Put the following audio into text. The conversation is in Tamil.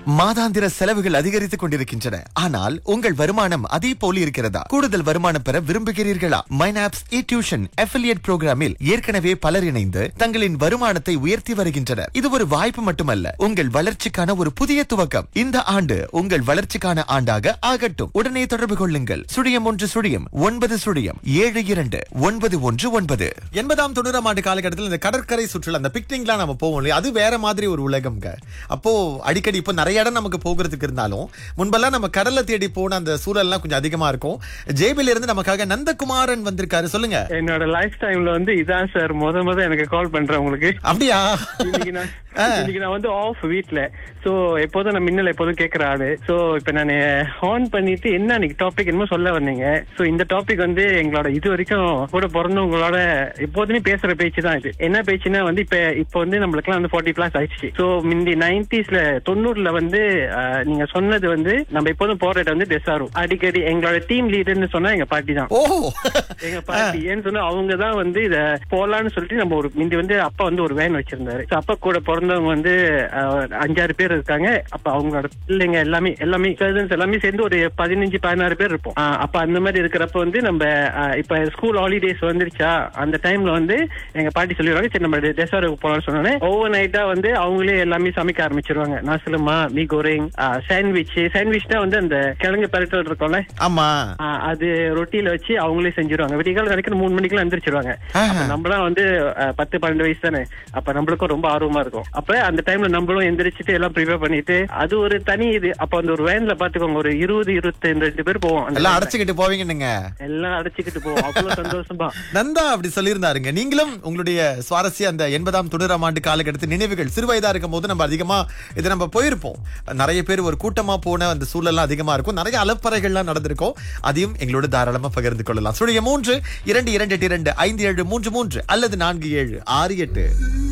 மாதாந்திர செலவுகள் அதிகரித்துக் கொண்டிருக்கின்றன ஆனால் உங்கள் வருமானம் அதே போல இருக்கிறதா கூடுதல் வருமானம் பெற விரும்புகிறீர்களா மைனாப்ஸ் இ டியூஷன் அஃபிலியேட் புரோகிராமில் ஏற்கனவே பலர் இணைந்து தங்களின் வருமானத்தை உயர்த்தி வருகின்றனர் இது ஒரு வாய்ப்பு மட்டுமல்ல உங்கள் வளர்ச்சிக்கான ஒரு புதிய துவக்கம் இந்த ஆண்டு உங்கள் வளர்ச்சிக்கான ஆண்டாக ஆகட்டும் உடனே தொடர்பு கொள்ளுங்கள் சுழியம் ஒன்று சுழியம் ஒன்பது சுழியம் ஏழு இரண்டு ஒன்பது ஒன்று ஒன்பது எண்பதாம் தொண்ணூறாம் ஆண்டு காலகட்டத்தில் இந்த கடற்கரை சுற்றுலா அந்த பிக்னிக்லாம் நம்ம போவோம் இல்லையா அது வேற மாதிரி ஒரு உலகம்ங்க அப்போ அடிக்கடி இப்போ நிறைய இடம் நமக்கு போகிறதுக்கு இருந்தாலும் முன்பெல்லாம் நம்ம கடலை தேடி போன அந்த சூழல்லாம் கொஞ்சம் அதிகமா இருக்கும் ஜேபில இருந்து நமக்காக நந்தகுமாரன் வந்திருக்காரு சொல்லுங்க என்னோட லைஃப் டைம்ல வந்து இதான் சார் முத முத எனக்கு கால் பண்றேன் உங்களுக்கு அப்படியா இன்னைக்கு நான் இன்னைக்கு நான் வந்து ஆஃப் வீட்ல சோ எப்போதும் நான் மின்னல் எப்போதும் கேக்குற ஆளு சோ இப்ப நான் ஆன் பண்ணிட்டு என்ன அன்னைக்கு டாபிக் என்னமோ சொல்ல வந்தீங்க சோ இந்த டாபிக் வந்து எங்களோட இது வரைக்கும் கூட பிறந்தவங்களோட எப்போதுமே பேசுற பேச்சு தான் இது என்ன பேச்சுன்னா வந்து இப்ப இப்ப வந்து நம்மளுக்குலாம் வந்து ஃபார்ட்டி பிளஸ் ஆயிடுச்சு சோ முந்தி நைன்டிஸ்ல தொண்ணூறுல வந்து அஹ், நீங்க சொன்னது வந்து நம்ம எப்போதும் போற இடம் வந்து டெசாரும் அடிக்கடி எங்களோட டீம் லீடர்னு சொன்னா எங்க பாட்டி தான் ஓ எங்க பாட்டி ஏன்னு சொன்னா அவங்க தான் வந்து இத போலான்னு சொல்லிட்டு நம்ம ஒரு முந்தி வந்து அப்பா வந்து ஒரு வேன் வச்சிருந்தாரு So, அப்பா கூட பிறந்தவங்க வந்து அஹ், அஞ்சாறு பேர் இருக்காங்க அப்ப அவங்களோட பிள்ளைங்க எல்லாமே எல்லாமே cousins எல்லாமே சேர்ந்து ஒரு பதினஞ்சு பதினாறு பேர் இருப்போம் அஹ், அப்ப அந்த மாதிரி இருக்கிறப்ப வந்து நம்ம அஹ், இப்ப ஸ்கூல் ஹாலிடேஸ் வந்துருச்சா அந்த டைம்ல வந்து எங்க பாட்டி சொல்லிடுவாங்க சரி நம்ம டெசாருக்கு போலாம்னு சொன்னோன்னே ஓவர் நைட்டா வந்து அவங்களே எல்லாமே சமைக்க ஆரம்பிச்சிருவாங்க நாசலமா மீ கோரிங் சாண்ட்விச் சாண்ட்விச்னா வந்து அந்த கிழங்கு பரட்டல் இருக்கும்ல ஆமா ஆ, அது ரொட்டியில வச்சு அவங்களே செஞ்சிருவாங்க விடியகாலம் நினைக்கிற மூணு மணிக்கெல்லாம் எந்திரிச்சிருவாங்க அப்ப நம்மளாம் வந்து அஹ், பத்து பன்னெண்டு வயசு தானே அப்ப நம்மளுக்கும் ரொம்ப ஆர்வமா இருக்கும் அப்ப அந்த டைம்ல நம்மளும் எந்திரிச்சிட்டு எல்லாம் ப்ரிப்பேர் பண்ணிட்டு அது ஒரு தனி இது அப்ப அந்த ஒரு வேன்ல பாத்துக்கோங்க ஒரு இருபது இருபத்தி ரெண்டு பேர் போவோம் அந்த எல்லாம் van ல. அடைச்சுக்கிட்டு போவீங்கன்னுங்க எல்லாம் அடைச்சுக்கிட்டு போவோம் அவ்வளவு சந்தோஷமா நந்தா அப்படி சொல்லியிருந்தாருங்க நீங்களும் உங்களுடைய சுவாரஸ்ய அந்த எண்பதாம் தொண்ணூறாம் ஆண்டு காலகட்டத்து நினைவுகள் சிறு வயதா இருக்கும் போது நம்ம அதிகமா இது நம்ம போயிருப்போம் நிறைய பேர் ஒரு கூட்டமா போன அந்த சூழல்லாம் அதிகமா இருக்கும் நிறைய அலப்பறைகள்லாம் நடந்திருக்கும் அதையும் எங்களோட தாராளமா பகிர்ந்து கொள்ளலாம் சுழிய மூன்று இரண்டு இரண்டு எட்டு இரண்டு ஐந்து ஏழு மூன்று மூன்று அல்லது நான்கு ஏழு ஆறு எட்டு